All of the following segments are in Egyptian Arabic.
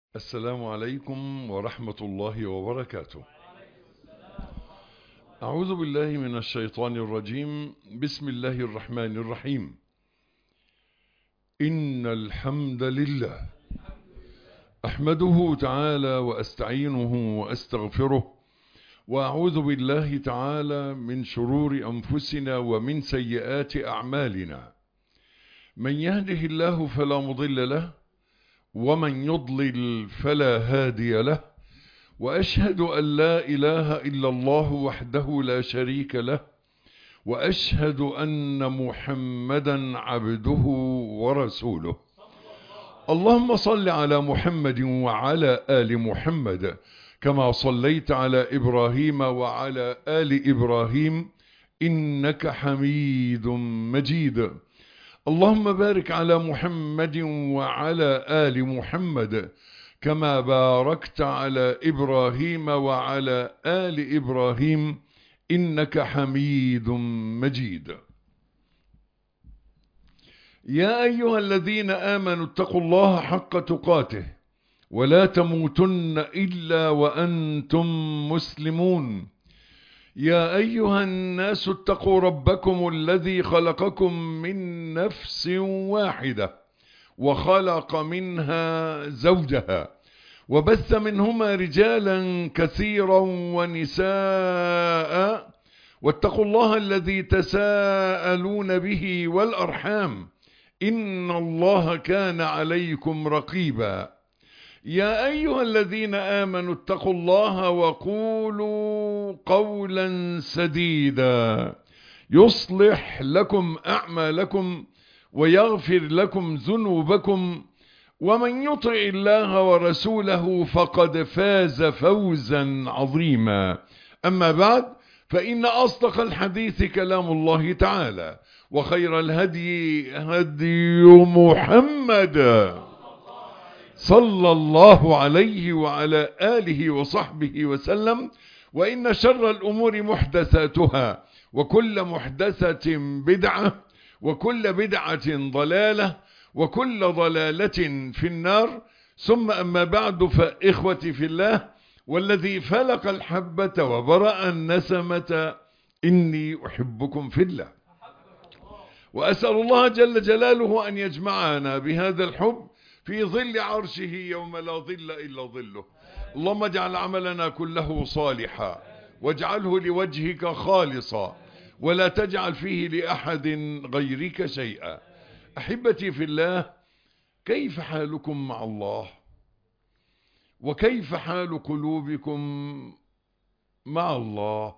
السلام عليكم ورحمة الله وبركاته أعوذ بالله من الشيطان الرجيم بسم الله الرحمن الرحيم إن الحمد لله أحمده تعالى وأستعينه وأستغفره وأعوذ بالله تعالى من شرور أنفسنا ومن سيئات أعمالنا من يهده الله فلا مضل له ومن يضلل فلا هادي له وأشهد أن لا إله إلا الله وحده لا شريك له وأشهد أن محمدا عبده ورسوله اللهم صل على محمد وعلى آل محمد كما صليت على إبراهيم وعلى آل إبراهيم إنك حميد مجيد اللهم بارك على محمد وعلى آل محمد كما باركت على إبراهيم وعلى آل إبراهيم إنك حميد مجيد يا أيها الذين آمنوا اتقوا الله حق تقاته ولا تموتن إلا وأنتم مسلمون يا أيها الناس اتقوا ربكم الذي خلقكم من نفس واحدة وخلق منها زوجها وبث منهما رجالا كثيرا ونساء واتقوا الله الذي تساءلون به والأرحام إن الله كان عليكم رقيبا يا أيها الذين آمنوا اتقوا الله وقولوا قولا سديدا يصلح لكم أعمالكم ويغفر لكم ذنوبكم ومن يطع الله ورسوله فقد فاز فوزا عظيما أما بعد فإن أصدق الحديث كلام الله تعالى وخير الهدي هدي محمد صلى الله عليه وعلى آله وصحبه وسلم وإن شر الأمور محدثاتها وكل محدثة بدعة وكل بدعة ضلالة وكل ضلالة في النار ثم أما بعد فإخوتي في الله والذي فلق الحبة وبرأ النسمة إني أحبكم في الله وأسأل الله جل جلاله أن يجمعنا بهذا الحب في ظل عرشه يوم لا ظل إلا ظله اللهم اجعل عملنا كله صالحا واجعله لوجهك خالصا ولا تجعل فيه لأحد غيرك شيئا أحبتي في الله كيف حالكم مع الله وكيف حال قلوبكم مع الله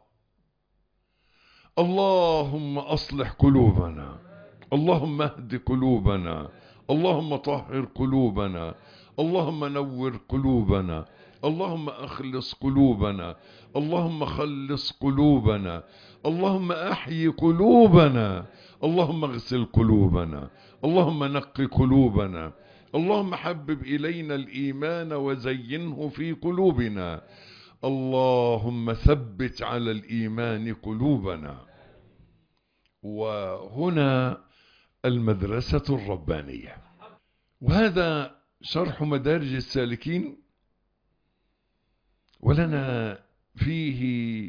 اللهم أصلح قلوبنا اللهم اهد قلوبنا اللهم طهر قلوبنا اللهم نور قلوبنا اللهم أخلص قلوبنا اللهم خلص قلوبنا اللهم أحيي قلوبنا اللهم اغسل قلوبنا اللهم نق قلوبنا اللهم حبب إلينا الإيمان وزينه في قلوبنا اللهم ثبت على الإيمان قلوبنا وهنا المدرسة الربانية وهذا شرح مدارج السالكين ولنا فيه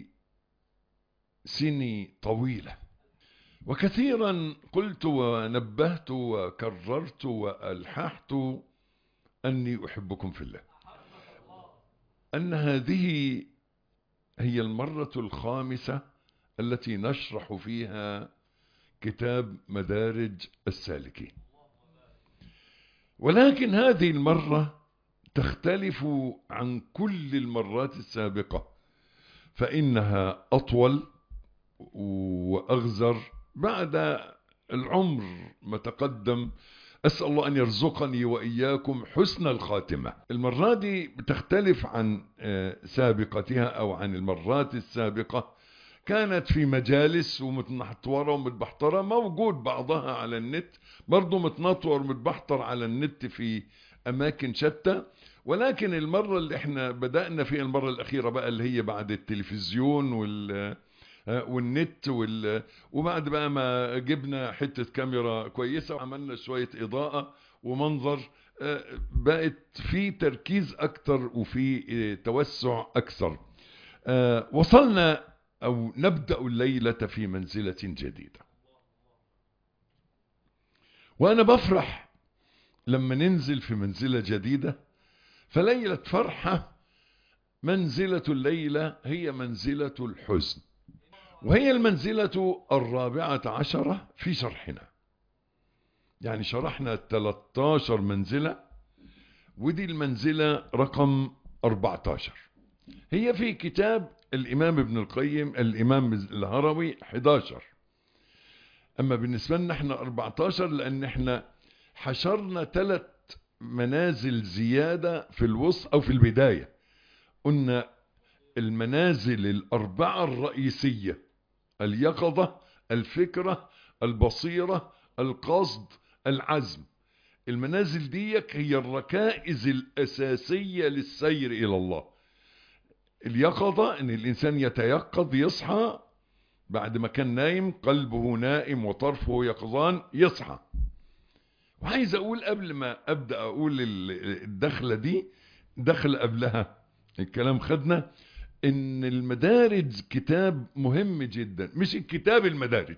سني طويلة وكثيرا قلت ونبهت وكررت وألححت أني أحبكم في الله أن هذه هي المرة الخامسة التي نشرح فيها كتاب مدارج السالكين ولكن هذه المرة تختلف عن كل المرات السابقة فإنها أطول وأغزر بعد العمر ما تقدم أسأل الله أن يرزقني وإياكم حسن الخاتمة المرة دي بتختلف عن سابقتها أو عن المرات السابقة كانت في مجالس ومتنحطورة ومتبحترة موجود بعضها على النت برضو متنطور ومتبحتر على النت في أماكن شتى ولكن المرة اللي احنا بدأنا فيها المرة الأخيرة بقى اللي هي بعد التلفزيون وال والنت وال... وبعد بقى ما جبنا حتة كاميرا كويسة وعملنا شوية إضاءة ومنظر بقت في تركيز اكتر وفي توسع اكثر وصلنا او نبدأ الليلة في منزلة جديدة وانا بفرح لما ننزل في منزلة جديدة فليلة فرحة منزلة الليلة هي منزلة الحزن وهي المنزلة الرابعة عشرة في شرحنا يعني شرحنا 13 منزلة ودي المنزلة رقم 14 هي في كتاب الإمام ابن القيم الإمام الهروي 11 أما بالنسبة لنا احنا 14 لأن احنا حشرنا ثلاث منازل زيادة في الوسط أو في البداية قلنا المنازل الأربعة الرئيسية اليقظة الفكرة البصيرة القصد العزم المنازل ديك هي الركائز الأساسية للسير إلى الله اليقظة ان الانسان يتيقظ يصحى بعد ما كان نايم قلبه نائم وطرفه يقظان يصحى وعايز اقول قبل ما ابدا اقول الدخله دي دخل قبلها الكلام خدنا ان المدارج كتاب مهم جدا مش الكتاب المدارج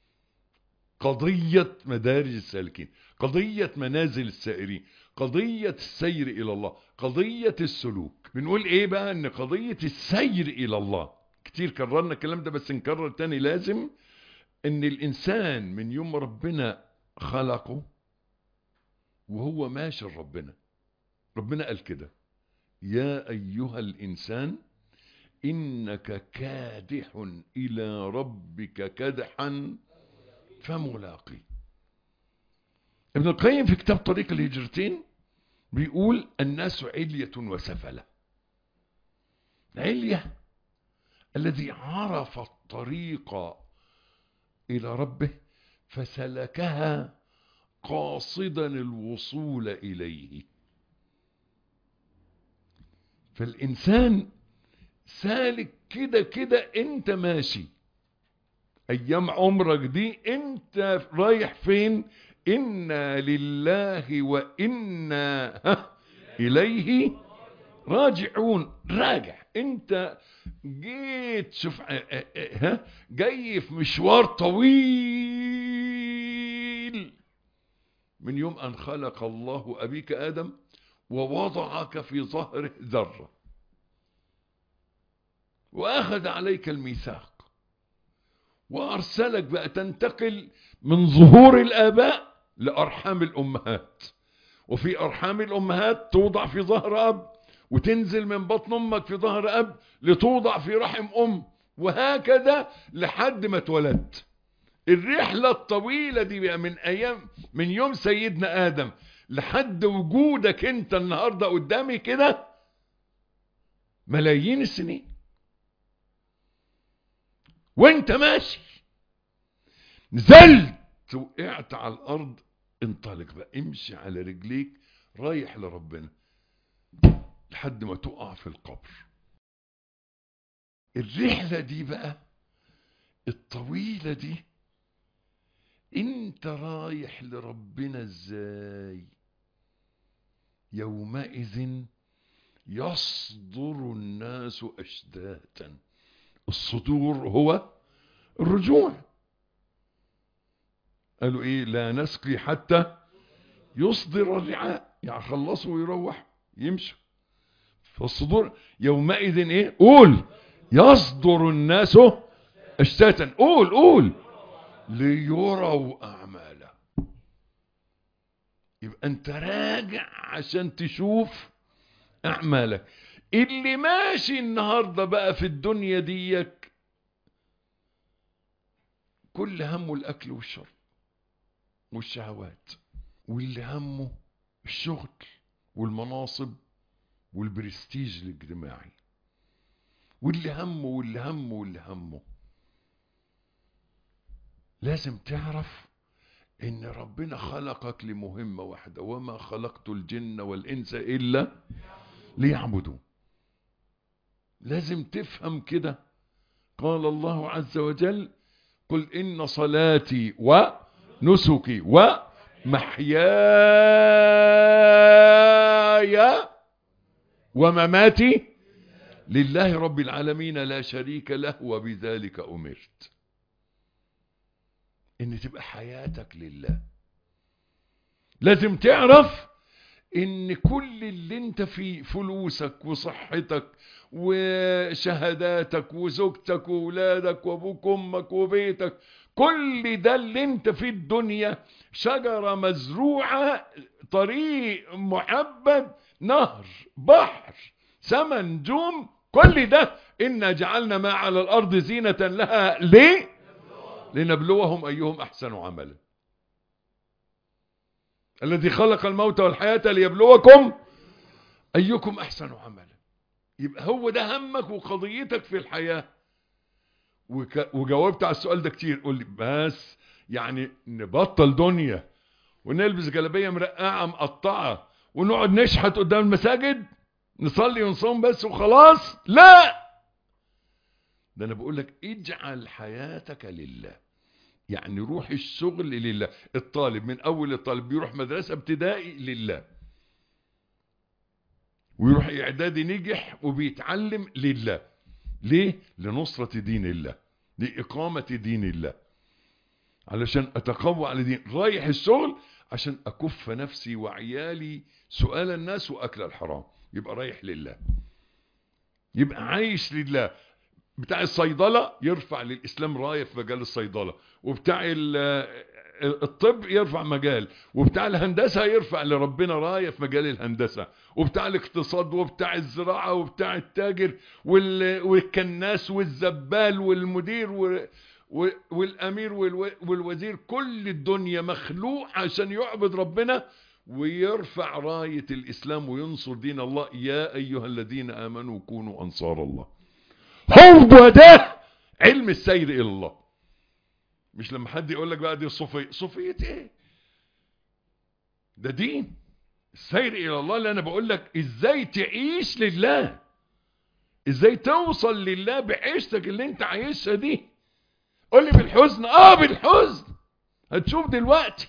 قضية مدارج السالكين قضية منازل السائرين قضية السير إلى الله قضية السلوك بنقول إيه بقى أن قضية السير إلى الله كتير كررنا الكلام ده بس نكرر تاني لازم أن الإنسان من يوم ربنا خلقه وهو ماشي ربنا ربنا قال كده يا أيها الإنسان إنك كادح إلى ربك كدحا فملاقي ابن القيم في كتاب طريق الهجرتين بيقول الناس علية وسفلة علية الذي عرف الطريق إلى ربه فسلكها قاصدا الوصول إليه فالإنسان سالك كده كده انت ماشي ايام عمرك دي انت رايح فين انا لله وانا اليه راجعون راجع انت جيت شوف ها جاي في مشوار طويل من يوم ان خلق الله ابيك ادم ووضعك في ظهره ذره واخذ عليك الميثاق وارسلك بقى تنتقل من ظهور الاباء لارحام الامهات وفي ارحام الامهات توضع في ظهر اب وتنزل من بطن امك في ظهر اب لتوضع في رحم ام وهكذا لحد ما اتولدت الرحله الطويله دي بقى من ايام من يوم سيدنا ادم لحد وجودك انت النهارده قدامي كده ملايين السنين وانت ماشي نزلت وقعت على الارض انطلق بقى امشي على رجليك رايح لربنا لحد ما تقع في القبر الرحلة دي بقى الطويلة دي انت رايح لربنا ازاي يومئذ يصدر الناس اشتاتا الصدور هو الرجوع قالوا ايه لا نسقي حتى يصدر الرعاء يعني خلصوا ويروح يمشوا فالصدور يومئذ ايه قول يصدر الناس اشتاتا قول قول ليروا اعماله يبقى انت راجع عشان تشوف اعمالك اللي ماشي النهاردة بقى في الدنيا ديك كل همه الاكل والشرب والشهوات واللي همه الشغل والمناصب والبرستيج الاجتماعي واللي همه واللي همه واللي همه لازم تعرف ان ربنا خلقك لمهمة واحدة وما خلقت الجن والانس الا ليعبدوا لازم تفهم كده قال الله عز وجل قل ان صلاتي ونسكي محياي ومماتي لله رب العالمين لا شريك له وبذلك أمرت ان تبقى حياتك لله لازم تعرف ان كل اللي انت فيه فلوسك وصحتك وشهاداتك وزوجتك وولادك وابوك وامك وبيتك كل ده اللي انت في الدنيا شجرة مزروعة طريق محبب نهر بحر سما نجوم كل ده إنا جعلنا ما على الأرض زينة لها ليه لنبلوهم أيهم أحسن عملا الذي خلق الموت والحياة ليبلوكم أيكم أحسن عملا يبقى هو ده همك وقضيتك في الحياة وك... وجاوبت على السؤال ده كتير قول لي بس يعني نبطل دنيا ونلبس جلابيه مرقعه مقطعه ونقعد نشحت قدام المساجد نصلي ونصوم بس وخلاص لا ده انا بقول لك اجعل حياتك لله يعني روح الشغل لله الطالب من اول الطالب بيروح مدرسه ابتدائي لله ويروح اعدادي نجح وبيتعلم لله ليه لنصرة دين الله لإقامة دين الله علشان أتقوى على دين رايح الشغل عشان أكف نفسي وعيالي سؤال الناس وأكل الحرام يبقى رايح لله يبقى عايش لله بتاع الصيدلة يرفع للإسلام راية في مجال الصيدلة وبتاع الطب يرفع مجال وبتاع الهندسة يرفع لربنا راية في مجال الهندسة وبتاع الاقتصاد وبتاع الزراعة وبتاع التاجر والكناس والزبال والمدير والأمير والوزير كل الدنيا مخلوق عشان يعبد ربنا ويرفع راية الإسلام وينصر دين الله يا أيها الذين آمنوا كونوا أنصار الله هو ده علم السير إلى الله مش لما حد يقول لك بقى دي صوفية صوفية ايه ده دين السير الى الله اللي انا بقول لك ازاي تعيش لله ازاي توصل لله بعيشتك اللي انت عايشها دي قول لي بالحزن اه بالحزن هتشوف دلوقتي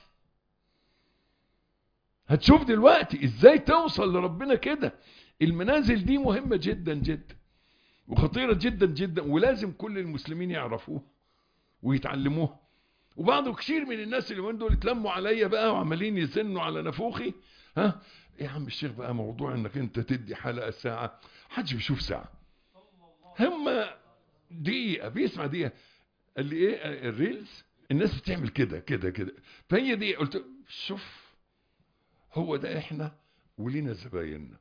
هتشوف دلوقتي ازاي توصل لربنا كده المنازل دي مهمة جدا جدا وخطيرة جدا جدا ولازم كل المسلمين يعرفوها ويتعلموها وبعض كتير من الناس اللي من دول اتلموا عليا بقى وعمالين يزنوا على نافوخي ها يا عم الشيخ بقى موضوع انك انت تدي حلقه ساعه حدش بيشوف ساعه هم دقيقه بيسمع دقيقه قال لي ايه الريلز الناس بتعمل كده كده كده فهي دي قلت شوف هو ده احنا ولينا زبايننا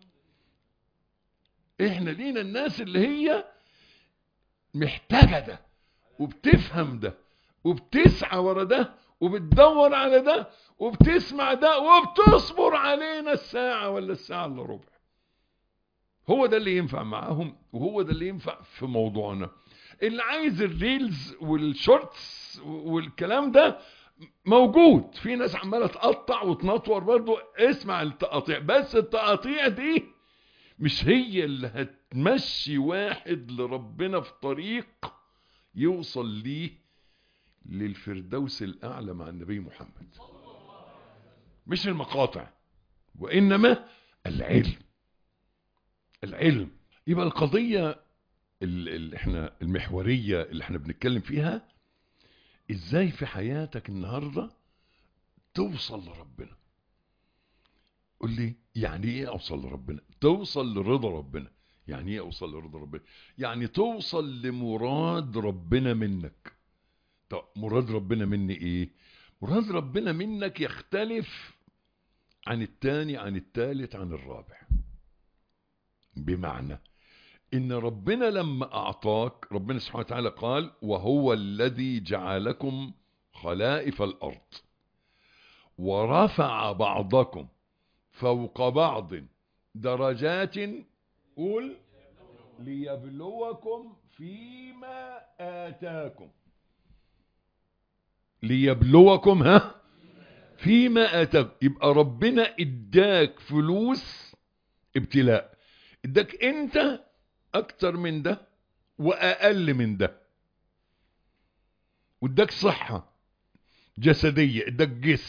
احنا لينا الناس اللي هي محتاجه ده وبتفهم ده وبتسعى ورا ده وبتدور على ده وبتسمع ده وبتصبر علينا الساعة ولا الساعة الا ربع هو ده اللي ينفع معاهم وهو ده اللي ينفع في موضوعنا اللي عايز الريلز والشورتس والكلام ده موجود في ناس عمالة تقطع وتنطور برضو اسمع التقاطيع بس التقاطيع دي مش هي اللي هتمشي واحد لربنا في طريق يوصل ليه للفردوس الأعلى مع النبي محمد مش المقاطع وإنما العلم العلم يبقى القضية اللي احنا المحورية اللي احنا بنتكلم فيها ازاي في حياتك النهاردة توصل لربنا قول لي يعني ايه اوصل لربنا توصل لرضا ربنا يعني ايه اوصل لرضا ربنا يعني توصل لمراد ربنا منك طب مراد ربنا مني ايه مراد ربنا منك يختلف عن التاني عن التالت عن الرابع بمعنى ان ربنا لما اعطاك ربنا سبحانه وتعالى قال وهو الذي جعلكم خلائف الارض ورفع بعضكم فوق بعض درجات قول ليبلوكم فيما آتاكم ليبلوكم ها فيما آتاكم يبقى ربنا اداك فلوس ابتلاء اداك انت اكتر من ده واقل من ده واداك صحة جسدية اداك جسم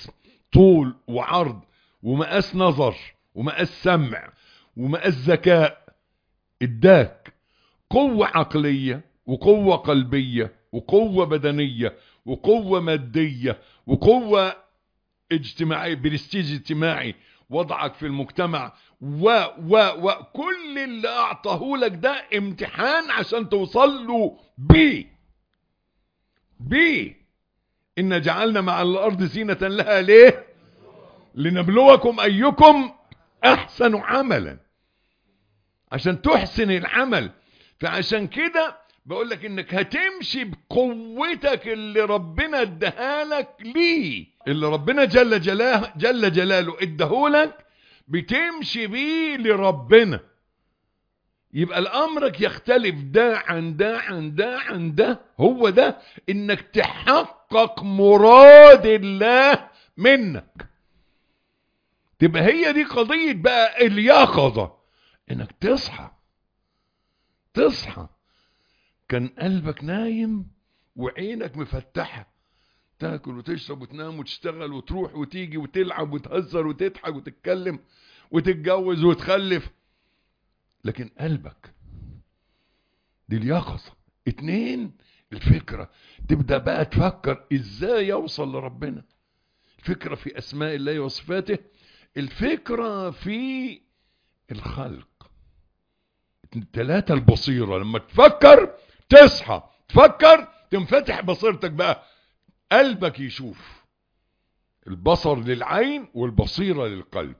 طول وعرض ومقاس نظر ومقاس سمع ومقاس ذكاء اداك قوة عقلية وقوة قلبية وقوة بدنية وقوة مادية وقوة اجتماعية برستيج اجتماعي وضعك في المجتمع و و و كل اللي اعطاه لك ده امتحان عشان توصل له بيه بيه إن جعلنا مع الأرض زينة لها ليه لنبلوكم أيكم أحسن عملا عشان تحسن العمل فعشان كده بقول لك انك هتمشي بقوتك اللي ربنا اداها لك ليه اللي ربنا جل جلاله جل جلاله اداهولك بتمشي بيه لربنا يبقى الامرك يختلف ده عن ده عن ده عن ده هو ده انك تحقق مراد الله منك تبقى هي دي قضية بقى اليقظة انك تصحى تصحى كان قلبك نايم وعينك مفتحة تاكل وتشرب وتنام وتشتغل وتروح وتيجي وتلعب وتهزر وتضحك وتتكلم وتتجوز وتخلف لكن قلبك دي اليقظة اتنين الفكرة تبدأ بقى تفكر ازاي يوصل لربنا الفكرة في اسماء الله وصفاته الفكرة في الخلق ثلاثة البصيرة لما تفكر تصحى تفكر تنفتح بصيرتك بقى قلبك يشوف البصر للعين والبصيرة للقلب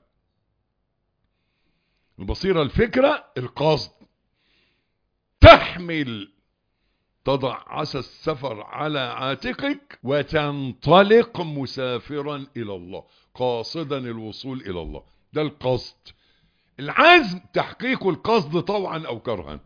البصيرة الفكرة القصد تحمل تضع عسى السفر على عاتقك وتنطلق مسافرا إلى الله قاصدا الوصول إلى الله ده القصد العزم تحقيق القصد طوعا أو كرها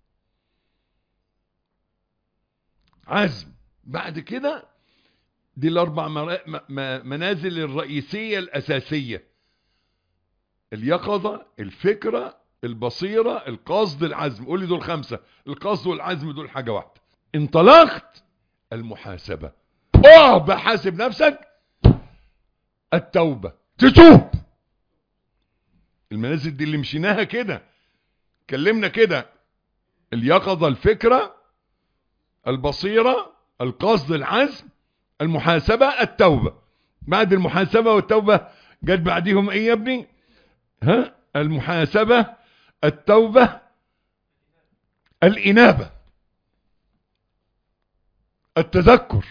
عزم بعد كده دي الأربع منازل الرئيسية الأساسية اليقظة الفكرة البصيرة القصد العزم قول لي دول خمسة القصد والعزم دول حاجة واحدة انطلقت المحاسبة اه بحاسب نفسك التوبة تتوب المنازل دي اللي مشيناها كده كلمنا كده اليقظة الفكرة البصيرة القصد العزم المحاسبة التوبة بعد المحاسبة والتوبة جت بعديهم ايه يا ابني ها المحاسبة التوبة الإنابة التذكر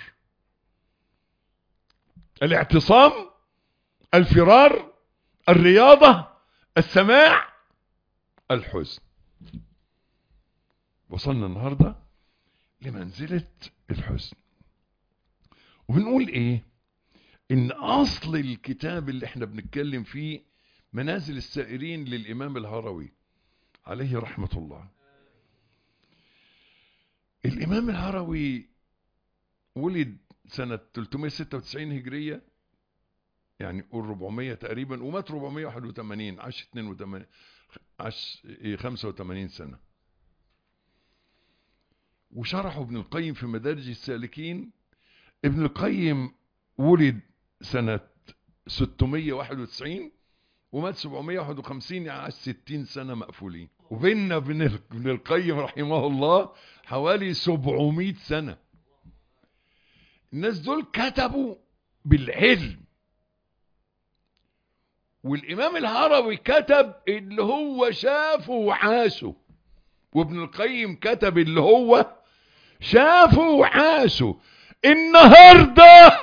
الاعتصام الفرار الرياضة السماع الحزن وصلنا النهاردة لمنزلة الحزن وبنقول ايه ان اصل الكتاب اللي احنا بنتكلم فيه منازل السائرين للامام الهروي عليه رحمة الله الامام الهروي ولد سنة 396 هجرية يعني قول 400 تقريبا ومات 481 عاش 82 عاش 85 سنة وشرحه ابن القيم في مدارج السالكين ابن القيم ولد سنة 691 ومات 751 يعني عاش 60 سنة مقفولين وبيننا وبين ابن القيم رحمه الله حوالي 700 سنة الناس دول كتبوا بالعلم والامام الهروي كتب اللي هو شافه وعاشه وابن القيم كتب اللي هو شافه وعاشه النهارده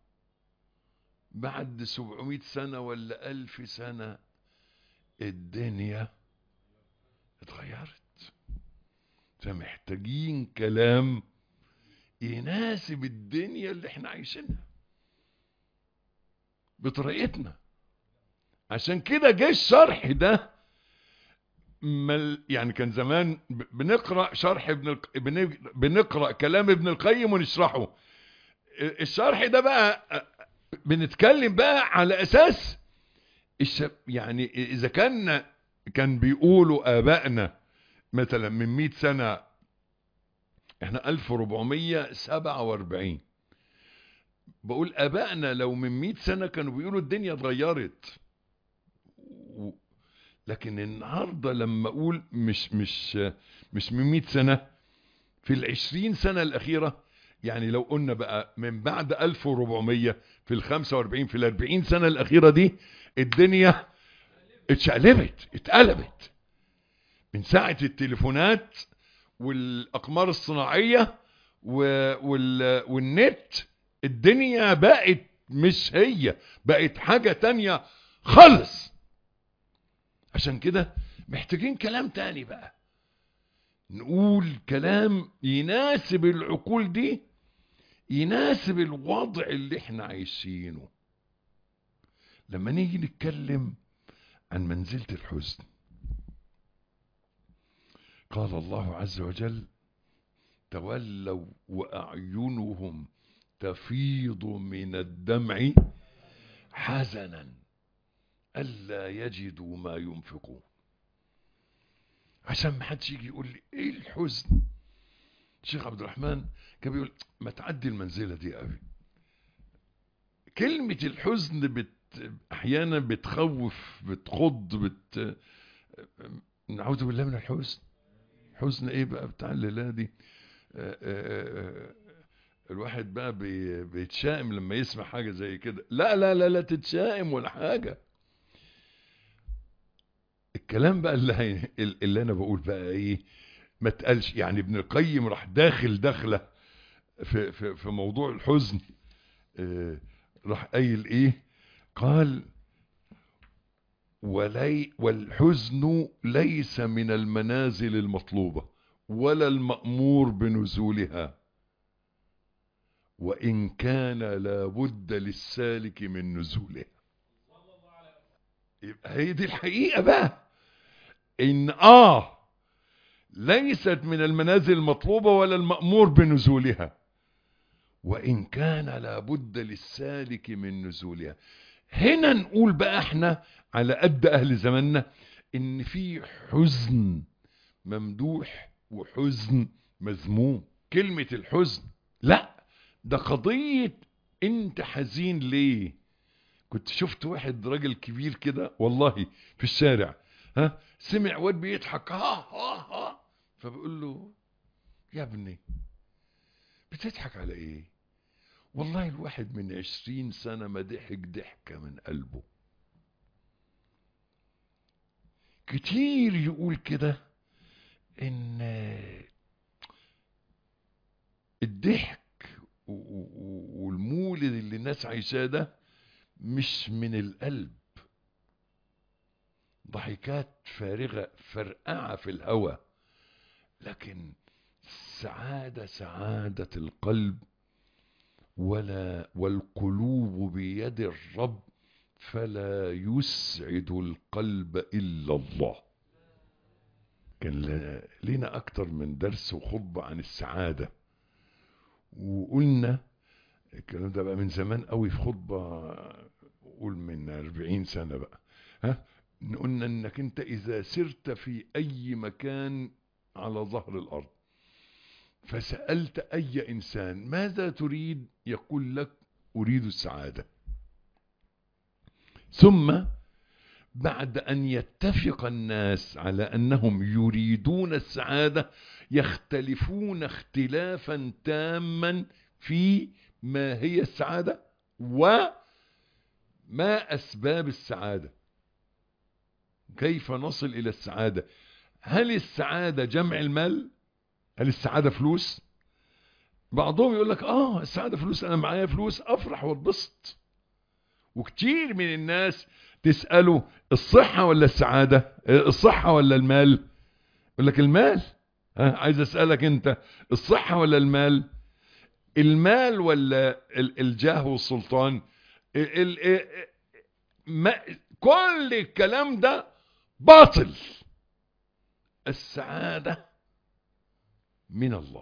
بعد 700 سنة ولا ألف سنة الدنيا اتغيرت فمحتاجين كلام يناسب الدنيا اللي احنا عايشينها بطريقتنا عشان كده جه الشرح ده مل يعني كان زمان بنقرا شرح ابن الق... بنقرا كلام ابن القيم ونشرحه الشرح ده بقى بنتكلم بقى على اساس الشب يعني اذا كان كان بيقولوا ابائنا مثلا من 100 سنه احنا 1447 بقول ابائنا لو من 100 سنة كانوا بيقولوا الدنيا اتغيرت و... لكن النهاردة لما اقول مش مش مش من 100 سنة في العشرين سنة الأخيرة يعني لو قلنا بقى من بعد 1400 في ال 45 في ال 40 سنة الأخيرة دي الدنيا اتشقلبت اتقلبت من ساعة التليفونات والأقمار الصناعية وال... والنت الدنيا بقت مش هي بقت حاجة تانية خالص عشان كده محتاجين كلام تاني بقى نقول كلام يناسب العقول دي يناسب الوضع اللي احنا عايشينه لما نيجي نتكلم عن منزلة الحزن قال الله عز وجل تولوا وأعينهم تفيض من الدمع حزنا ألا يجدوا ما ينفقون عشان ما حدش يجي يقول لي ايه الحزن الشيخ عبد الرحمن كان بيقول ما تعدي المنزلة دي قوي كلمة الحزن بت احيانا بتخوف بتخض بت نعوذ بالله من الحزن حزن ايه بقى بتاع الليله دي آآ آآ الواحد بقى بي بيتشائم لما يسمع حاجه زي كده لا لا لا لا تتشائم ولا حاجه الكلام بقى اللي, هي اللي انا بقول بقى ايه ما تقالش يعني ابن القيم راح داخل داخله في في في موضوع الحزن آه راح قايل ايه قال ولي والحزن ليس من المنازل المطلوبه ولا المامور بنزولها وان كان لابد للسالك من نزولها يبقى هي دي الحقيقه بقى ان اه ليست من المنازل المطلوبة ولا المأمور بنزولها وإن كان لابد للسالك من نزولها هنا نقول بقى احنا على قد أهل زماننا إن في حزن ممدوح وحزن مذموم كلمة الحزن لا ده قضية انت حزين ليه كنت شفت واحد راجل كبير كده والله في الشارع ها سمع واد بيضحك ها ها ها فبقول له يا ابني بتضحك على ايه والله الواحد من عشرين سنة ما ضحك ضحكة من قلبه كتير يقول كده ان الضحك والمولد اللي الناس عايشاه ده مش من القلب ضحكات فارغة فرقعة في الهوى لكن سعادة سعادة القلب ولا والقلوب بيد الرب فلا يسعد القلب إلا الله كان لنا أكتر من درس وخطبة عن السعادة وقلنا الكلام ده بقى من زمان قوي في خطبة قول من 40 سنة بقى ها قلنا انك انت اذا سرت في اي مكان على ظهر الارض فسألت اي انسان ماذا تريد يقول لك اريد السعادة ثم بعد ان يتفق الناس على انهم يريدون السعادة يختلفون اختلافا تاما في ما هي السعادة وما اسباب السعاده كيف نصل إلى السعادة هل السعادة جمع المال هل السعادة فلوس بعضهم يقول لك آه السعادة فلوس أنا معايا فلوس أفرح واتبسط وكتير من الناس تسأله الصحة ولا السعادة الصحة ولا المال يقول لك المال ها عايز أسألك أنت الصحة ولا المال المال ولا الجاه والسلطان ال ال ما كل الكلام ده باطل السعادة من الله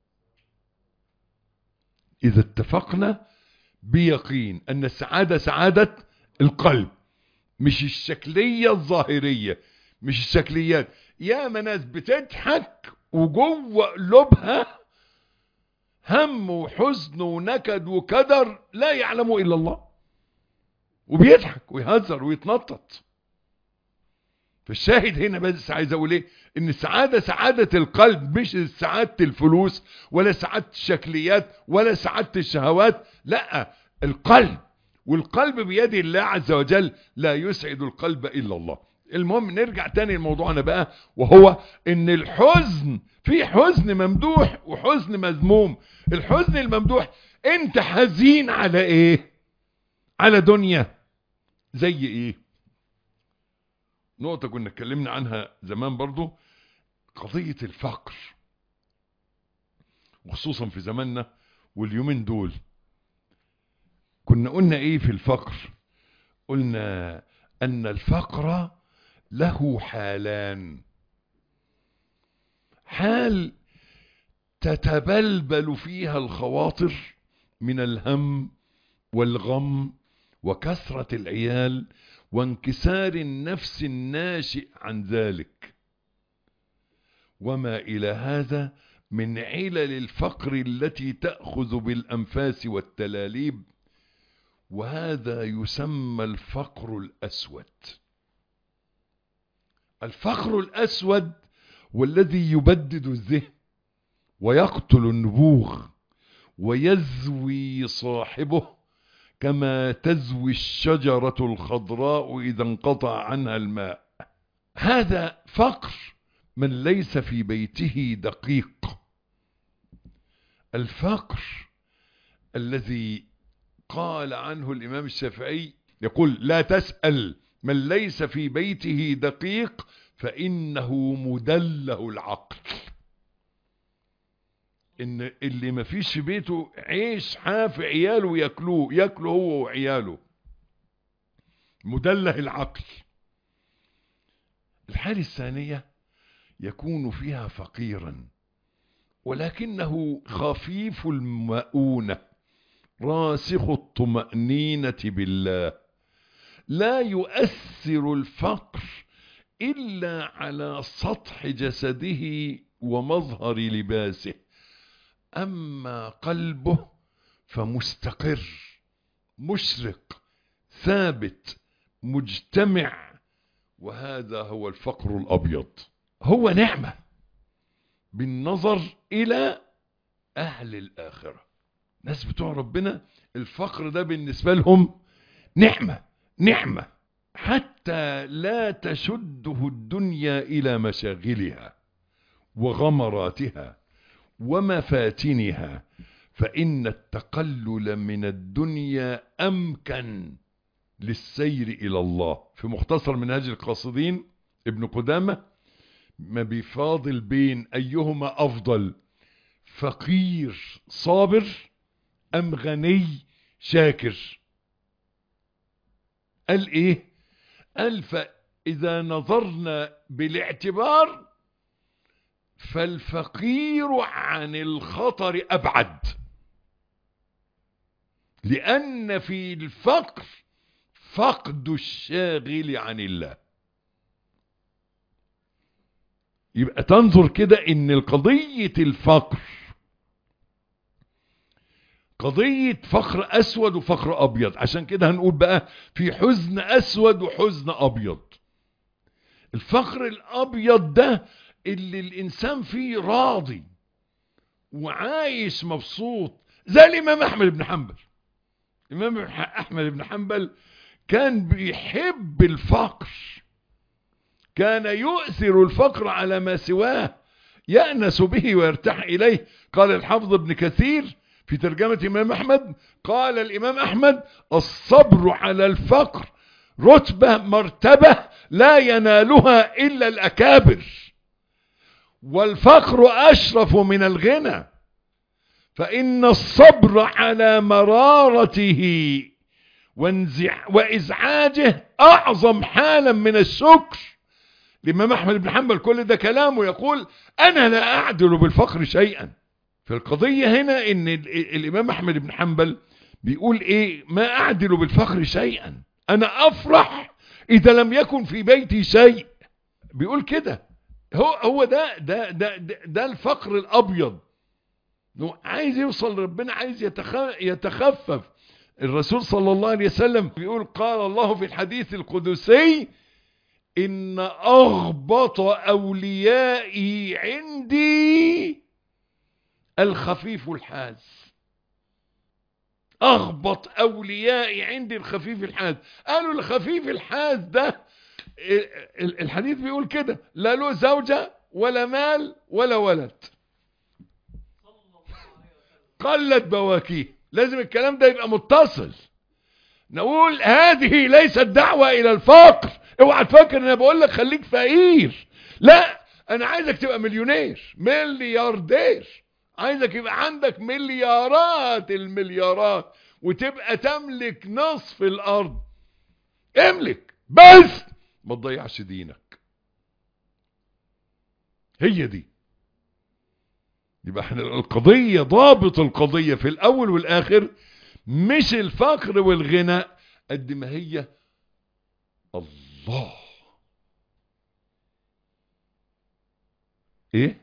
إذا اتفقنا بيقين أن السعادة سعادة القلب مش الشكلية الظاهرية مش الشكليات يا ناس بتضحك وجوه قلوبها هم وحزن ونكد وكدر لا يعلمه إلا الله وبيضحك ويهزر ويتنطط فالشاهد هنا بس عايز اقول ايه ان السعادة سعادة القلب مش سعادة الفلوس ولا سعادة الشكليات ولا سعادة الشهوات لا القلب والقلب بيد الله عز وجل لا يسعد القلب الا الله المهم نرجع تاني لموضوعنا بقى وهو ان الحزن في حزن ممدوح وحزن مذموم الحزن الممدوح انت حزين على ايه على دنيا زي ايه نقطة كنا اتكلمنا عنها زمان برضو قضية الفقر وخصوصا في زماننا واليومين دول كنا قلنا ايه في الفقر قلنا ان الفقر له حالان حال تتبلبل فيها الخواطر من الهم والغم وكثرة العيال وانكسار النفس الناشئ عن ذلك وما إلى هذا من علل الفقر التي تأخذ بالأنفاس والتلاليب وهذا يسمى الفقر الأسود الفقر الأسود والذي يبدد الذهن ويقتل النبوغ ويزوي صاحبه كما تزوي الشجرة الخضراء إذا انقطع عنها الماء هذا فقر من ليس في بيته دقيق الفقر الذي قال عنه الإمام الشافعي يقول لا تسأل من ليس في بيته دقيق فإنه مدله العقل ان اللي ما فيش في بيته عيش حاف عياله ياكلوه ياكله هو وعياله مدله العقل الحالة الثانية يكون فيها فقيرا ولكنه خفيف المؤونة راسخ الطمأنينة بالله لا يؤثر الفقر إلا على سطح جسده ومظهر لباسه أما قلبه فمستقر مشرق ثابت مجتمع وهذا هو الفقر الأبيض هو نعمة بالنظر إلى أهل الآخرة ناس بتوع ربنا الفقر ده بالنسبة لهم نعمة نعمة حتى لا تشده الدنيا إلى مشاغلها وغمراتها ومفاتنها فإن التقلل من الدنيا أمكن للسير إلى الله في مختصر منهاج القاصدين ابن قدامة ما بيفاضل بين أيهما أفضل فقير صابر أم غني شاكر قال إيه قال فإذا نظرنا بالاعتبار فالفقير عن الخطر أبعد لأن في الفقر فقد الشاغل عن الله يبقى تنظر كده ان القضية الفقر قضية فقر اسود وفقر ابيض عشان كده هنقول بقى في حزن اسود وحزن ابيض الفقر الابيض ده اللي الانسان فيه راضي وعايش مبسوط زي الامام احمد بن حنبل الامام احمد بن حنبل كان بيحب الفقر كان يؤثر الفقر على ما سواه يأنس به ويرتاح إليه قال الحافظ ابن كثير في ترجمة الإمام أحمد قال الإمام أحمد الصبر على الفقر رتبة مرتبة لا ينالها إلا الأكابر والفقر أشرف من الغنى فإن الصبر على مرارته وإزعاجه أعظم حالا من الشكر الإمام أحمد بن حنبل كل ده كلامه يقول أنا لا أعدل بالفقر شيئا فالقضية هنا إن الإمام أحمد بن حنبل بيقول إيه ما أعدل بالفقر شيئا أنا أفرح إذا لم يكن في بيتي شيء بيقول كده هو هو ده ده ده ده, ده الفقر الأبيض إنه عايز يوصل لربنا عايز يتخ- يتخفف الرسول صلى الله عليه وسلم بيقول قال الله في الحديث القدسي إن أغبط أوليائي عندي الخفيف الحاز أغبط أوليائي عندي الخفيف الحاز قالوا الخفيف الحاز ده ال- ال- الحديث بيقول كده لا له زوجة ولا مال ولا ولد قلت بواكيه لازم الكلام ده يبقى متصل نقول هذه ليست دعوة الى الفقر اوعى تفكر ان انا بقول لك خليك فقير لا انا عايزك تبقى مليونير ملياردير عايزك يبقى عندك مليارات المليارات وتبقى تملك نصف الارض املك بس ما تضيعش دينك هي دي يبقى احنا القضية ضابط القضية في الاول والاخر مش الفقر والغنى قد ما هي الله ايه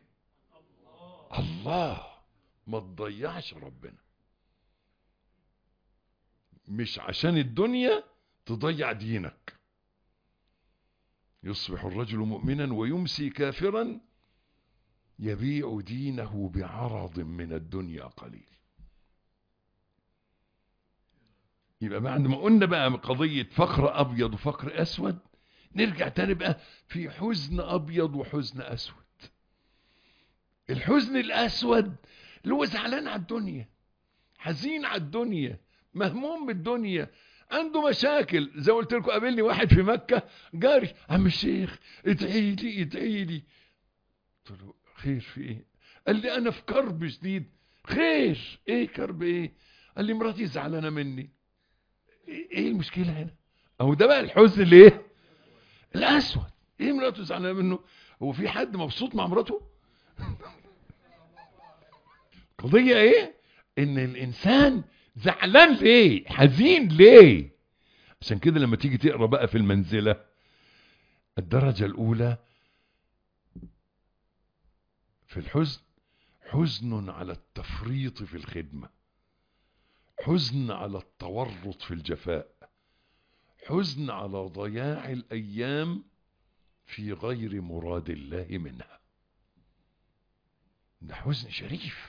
الله ما تضيعش ربنا مش عشان الدنيا تضيع دينك يصبح الرجل مؤمنا ويمسي كافرا يبيع دينه بعرض من الدنيا قليل يبقى بعد ما قلنا بقى قضية فقر أبيض وفقر أسود نرجع تاني بقى في حزن أبيض وحزن أسود الحزن الأسود اللي هو زعلان على الدنيا حزين على الدنيا مهموم بالدنيا عنده مشاكل زي ما قلت لكم قابلني واحد في مكة جاري عم الشيخ ادعي لي ادعي لي قلت له خير في ايه قال لي انا في كرب شديد خير ايه كرب ايه قال لي مراتي زعلانه مني ايه إيه المشكله هنا اهو ده بقى الحزن الايه الاسود ايه مراته زعلانه منه هو في حد مبسوط مع مراته قضيه ايه ان الانسان زعلان ليه حزين ليه عشان كده لما تيجي تقرا بقى في المنزله الدرجه الاولى في الحزن حزن على التفريط في الخدمة حزن على التورط في الجفاء حزن على ضياع الأيام في غير مراد الله منها ده حزن شريف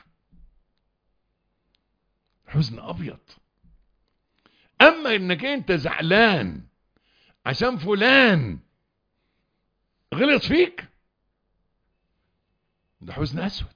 حزن أبيض أما إنك أنت زعلان عشان فلان غلط فيك ده حزن اسود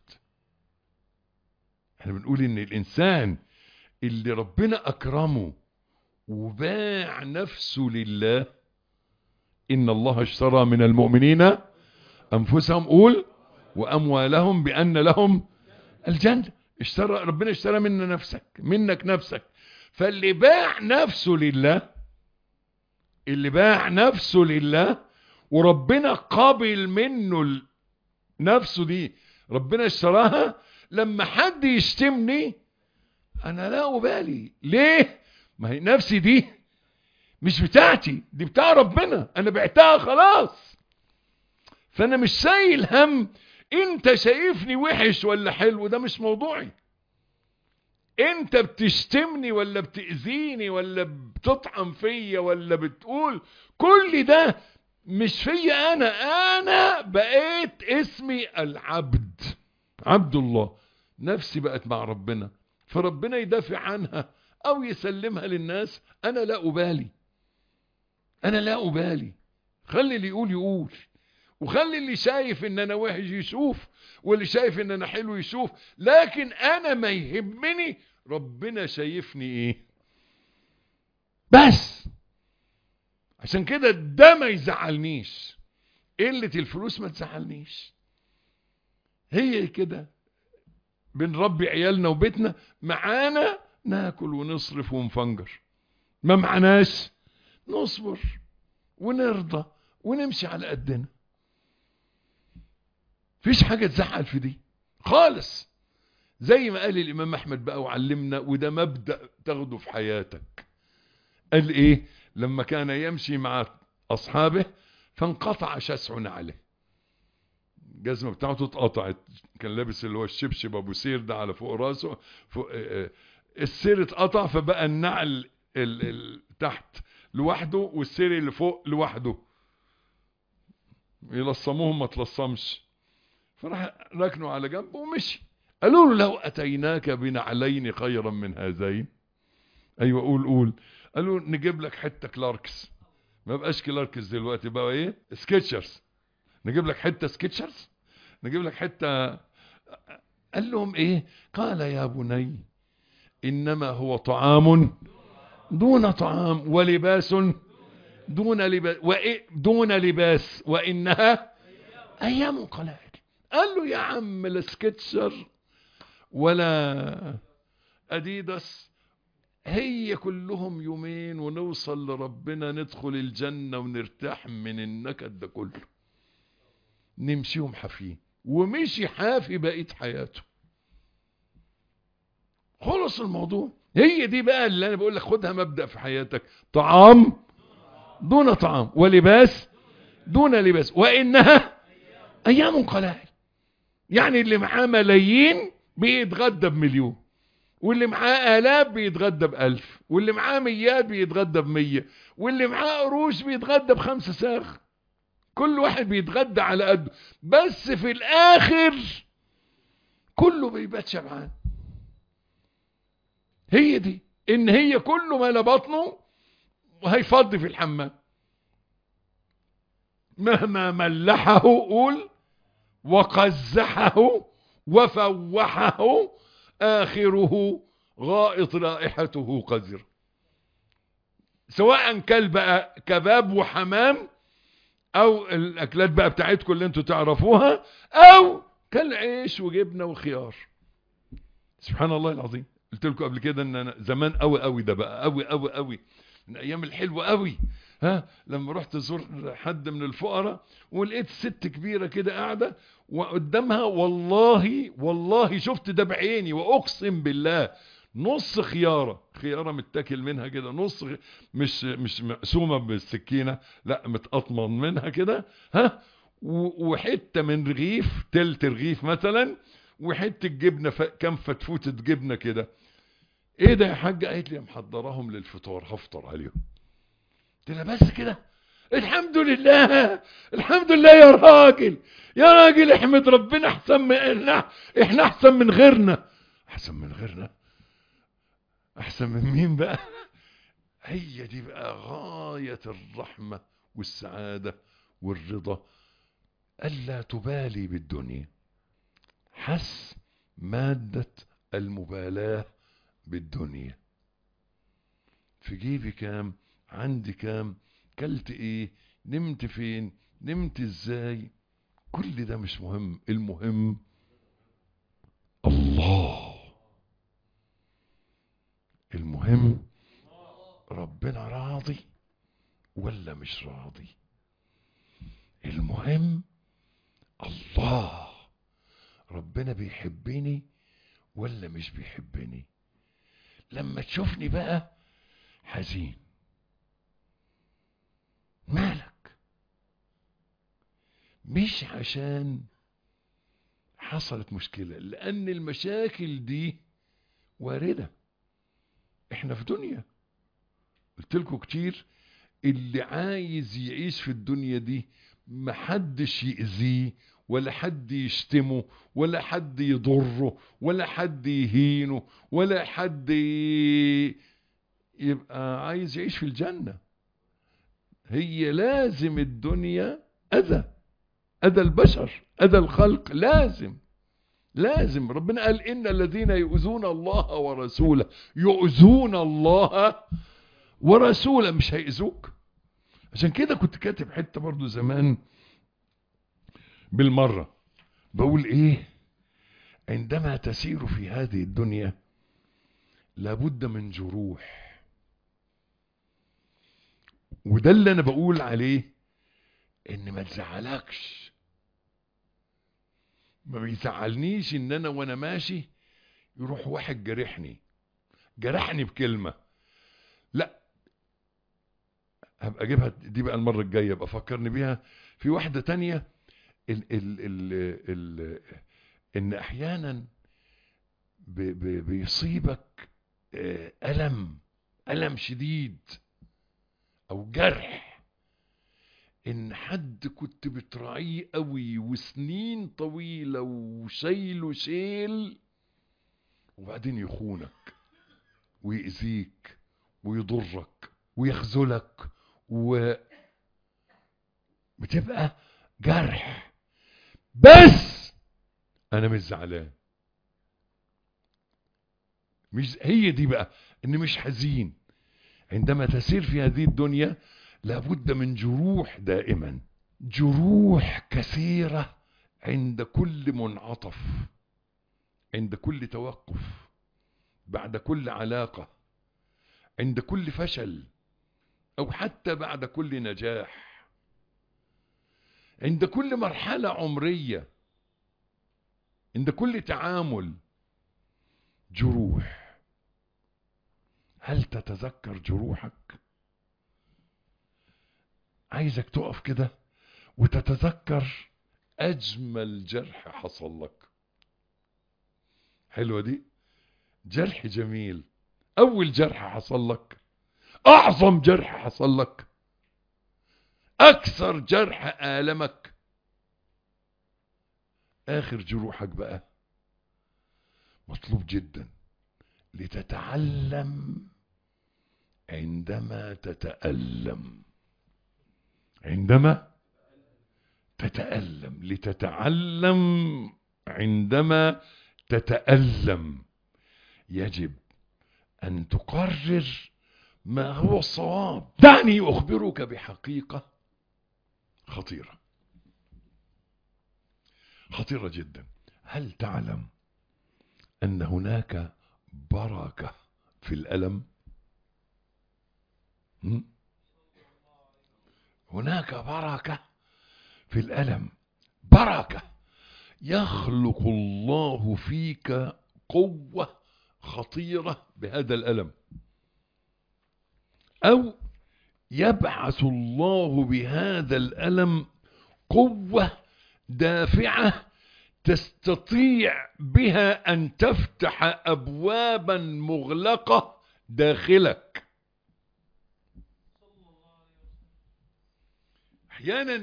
احنا بنقول ان الانسان اللي ربنا اكرمه وباع نفسه لله ان الله اشترى من المؤمنين انفسهم قول واموالهم بان لهم الجنة اشترى ربنا اشترى منا نفسك منك نفسك فاللي باع نفسه لله اللي باع نفسه لله وربنا قابل منه ال- نفسه دي ربنا اشتراها لما حد يشتمني انا لا ابالي ليه ما هي نفسي دي مش بتاعتي دي بتاع ربنا انا بعتها خلاص فانا مش شايل هم انت شايفني وحش ولا حلو ده مش موضوعي انت بتشتمني ولا بتأذيني ولا بتطعن فيا ولا بتقول كل ده مش فيا انا انا بقيت اسمي العبد عبد الله نفسي بقت مع ربنا فربنا يدافع عنها او يسلمها للناس انا لا ابالي انا لا ابالي خلي اللي يقول يقول وخلي اللي شايف ان انا وحش يشوف واللي شايف ان انا حلو يشوف لكن انا ما يهمني ربنا شايفني ايه بس عشان كده ده ما يزعلنيش قلة الفلوس ما تزعلنيش هي كده بنربي عيالنا وبيتنا معانا ناكل ونصرف ونفنجر ما معناش نصبر ونرضى ونمشي على قدنا فيش حاجة تزعل في دي خالص زي ما قال الإمام أحمد بقى وعلمنا وده مبدأ تاخده في حياتك قال إيه لما كان يمشي مع أصحابه فانقطع شسع عليه الجزمة بتاعته اتقطعت كان لابس اللي هو الشبشب ابو سير ده على فوق راسه فوق السير اتقطع فبقى النعل ال ال تحت لوحده والسير اللي فوق لوحده يلصموهم ما تلصمش فراح ركنوا على جنب ومشي قالوا له لو اتيناك بنعلين خيرا من هذين ايوه قول قول قالوا نجيب لك حته كلاركس ما بقاش كلاركس دلوقتي بقى ايه سكتشرز نجيب لك حته سكتشرز نجيب لك حته قال لهم ايه قال يا بني انما هو طعام دون طعام ولباس دون لباس وإيه دون لباس وانها ايام قلائل قال له يا عم لا سكتشر ولا اديداس هي كلهم يومين ونوصل لربنا ندخل الجنة ونرتاح من النكد ده كله نمشيهم حافيين ومشي حافي بقية حياته خلص الموضوع هي دي بقى اللي انا بقول لك خدها مبدأ في حياتك طعام دون طعام ولباس دون لباس وانها ايام قلائل يعني اللي معاه ملايين بيتغدى بمليون واللي معاه آلاف بيتغدى بألف واللي معاه ميات بيتغدى بمية واللي معاه قروش بيتغدى بخمسة ساغ كل واحد بيتغدى على قده بس في الآخر كله بيبات شبعان هي دي ان هي كله مال بطنه وهيفضي في الحمام مهما ملحه قول وقزحه وفوحه آخره غائط رائحته قذر سواء كل بقى كباب وحمام او الاكلات بقى بتاعتكم اللي انتوا تعرفوها او كل عيش وجبنه وخيار سبحان الله العظيم قلت لكم قبل كده ان انا زمان قوي قوي ده بقى قوي قوي قوي من ايام الحلوه قوي ها لما رحت ازور حد من الفقراء ولقيت ست كبيره كده قاعده وقدامها والله والله شفت ده بعيني واقسم بالله نص خياره خياره متاكل منها كده نص مش مش مقسومه بالسكينه لا متقطمن منها كده ها وحته من رغيف تلت رغيف مثلا وحته جبنه ف... كام فتفوته جبنه كده ايه ده يا حاجه قالت لي محضراهم للفطار هفطر عليهم قلت لها بس كده الحمد لله الحمد لله يا راجل يا راجل احمد ربنا احسن من احنا احنا احسن من غيرنا احسن من غيرنا احسن من مين بقى هي دي بقى غاية الرحمة والسعادة والرضا ألا تبالي بالدنيا حس مادة المبالاة بالدنيا في جيبي كام عندي كام كلت ايه نمت فين نمت ازاي كل ده مش مهم المهم الله المهم ربنا راضي ولا مش راضي المهم الله ربنا بيحبني ولا مش بيحبني لما تشوفني بقى حزين مالك مش عشان حصلت مشكلة لأن المشاكل دي واردة احنا في دنيا قلت لكم كتير اللي عايز يعيش في الدنيا دي محدش يأذيه ولا حد يشتمه ولا حد يضره ولا حد يهينه ولا حد يبقى عايز يعيش في الجنة هي لازم الدنيا أذى أذى البشر أذى الخلق لازم لازم ربنا قال إن الذين يؤذون الله ورسوله يؤذون الله ورسوله مش هيأذوك عشان كده كنت كاتب حتة برضو زمان بالمرة بقول ايه عندما تسير في هذه الدنيا لابد من جروح وده اللي انا بقول عليه ان ما تزعلكش ما بيزعلنيش ان انا وانا ماشي يروح واحد جرحني جرحني بكلمة لا هبقى اجيبها دي بقى المرة الجاية ابقى فكرني بيها في واحدة تانية ال ال ال ال ان احيانا ب ب بيصيبك آه، الم الم شديد او جرح ان حد كنت بتراعيه قوي وسنين طويله وشايله شيل وبعدين يخونك ويأذيك ويضرك ويخذلك و بتبقى جرح بس انا مش زعلان مش هي دي بقى ان مش حزين عندما تسير في هذه الدنيا لابد من جروح دائما جروح كثيرة عند كل منعطف عند كل توقف بعد كل علاقة عند كل فشل او حتى بعد كل نجاح عند كل مرحلة عمرية عند كل تعامل جروح هل تتذكر جروحك عايزك تقف كده وتتذكر اجمل جرح حصل لك حلوة دي جرح جميل اول جرح حصل لك اعظم جرح حصل لك اكثر جرح المك اخر جروحك بقى مطلوب جدا لتتعلم عندما تتألم عندما تتألم لتتعلم عندما تتألم يجب أن تقرر ما هو الصواب دعني أخبرك بحقيقة خطيرة خطيرة جدا هل تعلم أن هناك بركة في الألم م? هناك بركة في الألم بركة يخلق الله فيك قوة خطيرة بهذا الألم أو يبعث الله بهذا الألم قوة دافعة تستطيع بها أن تفتح أبوابا مغلقة داخلك أحيانا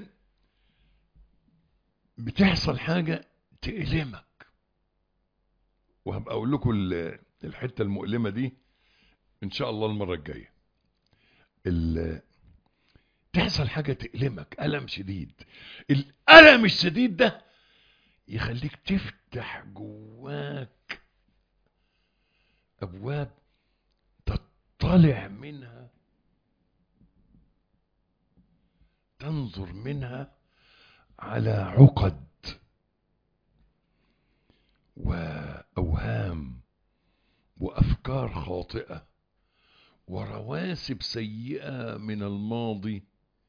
بتحصل حاجة تألمك وهبقى أقول لكم ال- الحتة المؤلمة دي إن شاء الله المرة الجاية ال- تحصل حاجة تألمك ألم شديد الألم الشديد ده يخليك تفتح جواك أبواب تطلع منها تنظر منها على عقد وأوهام وأفكار خاطئة ورواسب سيئة من الماضي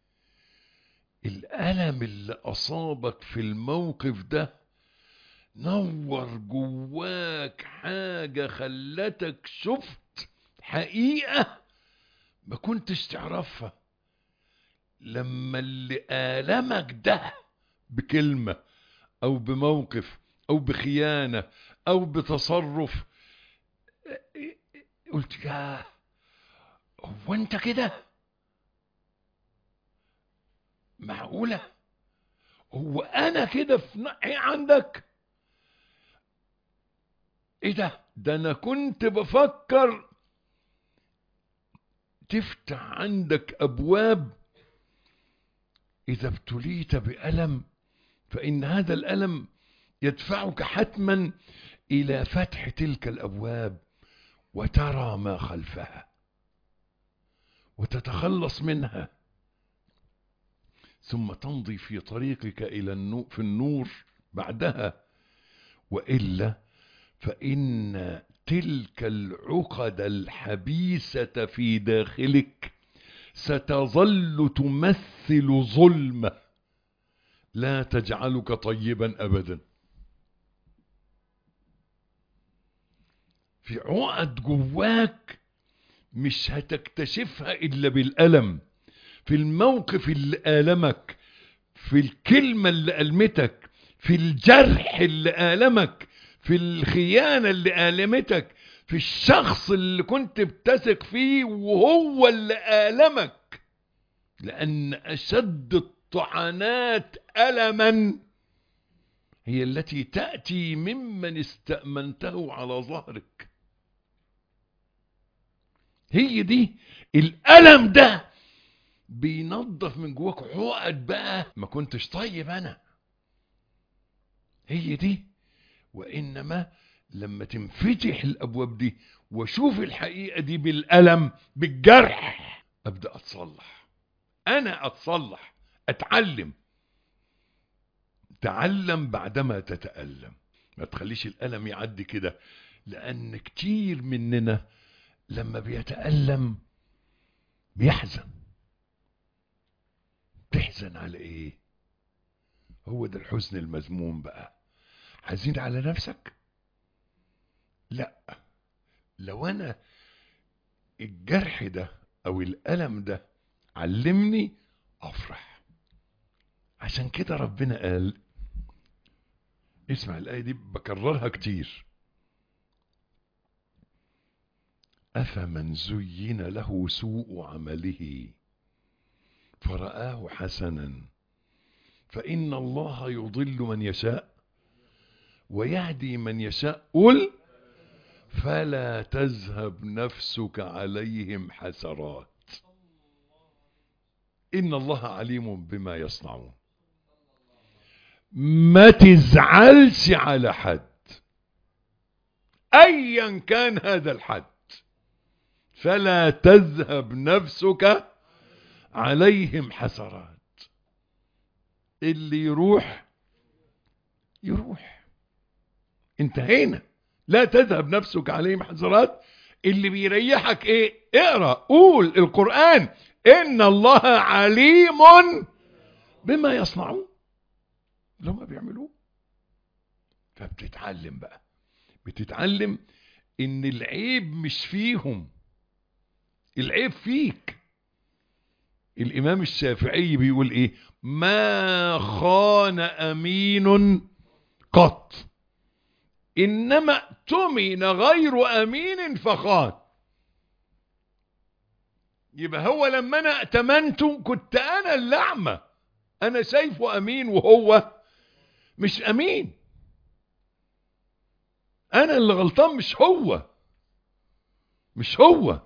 الألم اللي أصابك في الموقف ده نور جواك حاجة خلتك شفت حقيقة ما كنتش تعرفها لما اللي آلمك ده بكلمة أو بموقف أو بخيانة أو بتصرف قلت يا هو أنت كده معقولة هو أنا كده في نقي عندك إيه ده ده أنا كنت بفكر تفتح عندك أبواب إذا ابتليت بألم فإن هذا الألم يدفعك حتما إلى فتح تلك الأبواب وترى ما خلفها وتتخلص منها ثم تمضي في طريقك إلى النور في النور بعدها وإلا فإن تلك العقد الحبيسة في داخلك ستظل تمثل ظلمة لا تجعلك طيبا أبدا في عقد جواك مش هتكتشفها إلا بالألم في الموقف اللي آلمك في الكلمة اللي ألمتك في الجرح اللي آلمك في الخيانة اللي آلمتك في الشخص اللي كنت بتثق فيه وهو اللي آلمك لأن أشد الطعنات ألما هي التي تأتي ممن استأمنته على ظهرك هي دي الألم ده بينظف من جواك عقد بقى ما كنتش طيب أنا هي دي وإنما لما تنفتح الأبواب دي واشوف الحقيقة دي بالألم بالجرح أبدأ أتصلح أنا أتصلح أتعلم تعلم بعدما تتألم ما تخليش الألم يعدي كده لأن كتير مننا لما بيتألم بيحزن تحزن على ايه هو ده الحزن المذموم بقى حزين على نفسك لا لو انا الجرح ده او الالم ده علمني افرح عشان كده ربنا قال اسمع الايه دي بكررها كتير افمن زين له سوء عمله فرآه حسنا فإن الله يضل من يشاء ويهدي من يشاء قل فلا تذهب نفسك عليهم حسرات إن الله عليم بما يصنعون ما تزعلش على حد أيا كان هذا الحد فلا تذهب نفسك عليهم حسرات اللي يروح يروح انتهينا لا تذهب نفسك عليهم حسرات اللي بيريحك ايه اقرا قول القران ان الله عليم بما يصنعون لو ما بيعملوه فبتتعلم بقى بتتعلم ان العيب مش فيهم العيب فيك الامام الشافعي بيقول ايه ما خان امين قط انما اؤتمن غير امين فخان يبقى هو لما انا ائتمنته كنت انا اللعمة انا شايفه امين وهو مش امين انا اللي غلطان مش هو مش هو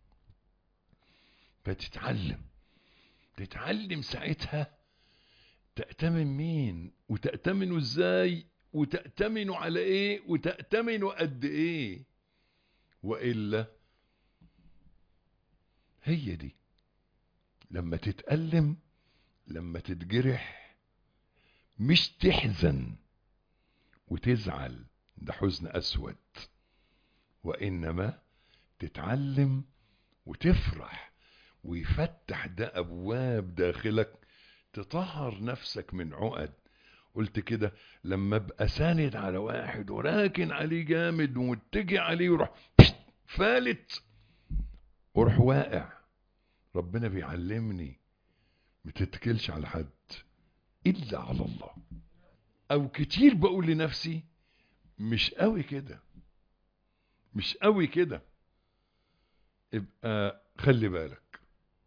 فتتعلم تتعلم ساعتها تأتمن مين وتأتمنه ازاي وتأتمنه على ايه وتأتمنه قد ايه وإلا هي دي لما تتألم لما تتجرح مش تحزن وتزعل ده حزن أسود وإنما تتعلم وتفرح ويفتح ده أبواب داخلك تطهر نفسك من عقد قلت كده لما ابقى ساند على واحد وراكن عليه جامد ومتجي عليه وروح فالت وروح واقع ربنا بيعلمني ما تتكلش على حد الا على الله او كتير بقول لنفسي مش قوي كده مش قوي كده ابقى خلي بالك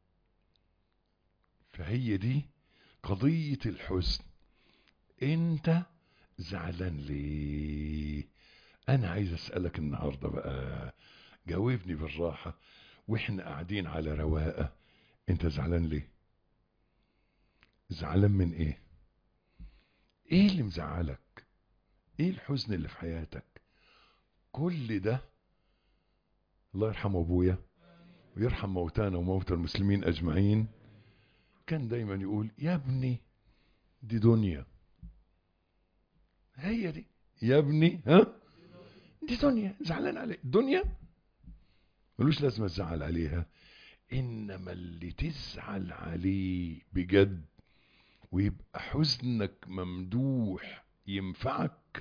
فهي دي قضية الحزن انت زعلان ليه انا عايز اسألك النهاردة بقى جاوبني بالراحة واحنا قاعدين على رواقة انت زعلان ليه زعلان من ايه ايه اللي مزعلك ايه الحزن اللي في حياتك كل ده الله يرحم ابويا ويرحم موتانا وموتى المسلمين اجمعين كان دايما يقول يا ابني دي دنيا هي دي يا ابني ها دي دنيا زعلان عليه دنيا ملوش لازمه تزعل عليها انما اللي تزعل عليه بجد ويبقى حزنك ممدوح ينفعك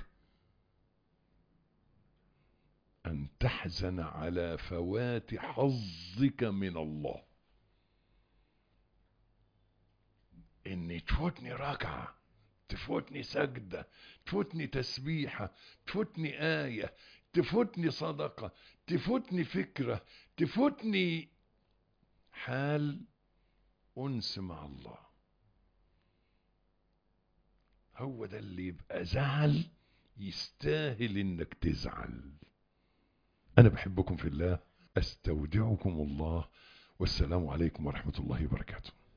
ان تحزن على فوات حظك من الله ان تفوتني ركعة تفوتني سجدة تفوتني تسبيحة تفوتني آية تفوتني صدقة تفوتني فكرة تفوتني حال أنس مع الله هو ده اللي يبقى زعل يستاهل انك تزعل انا بحبكم في الله استودعكم الله والسلام عليكم ورحمة الله وبركاته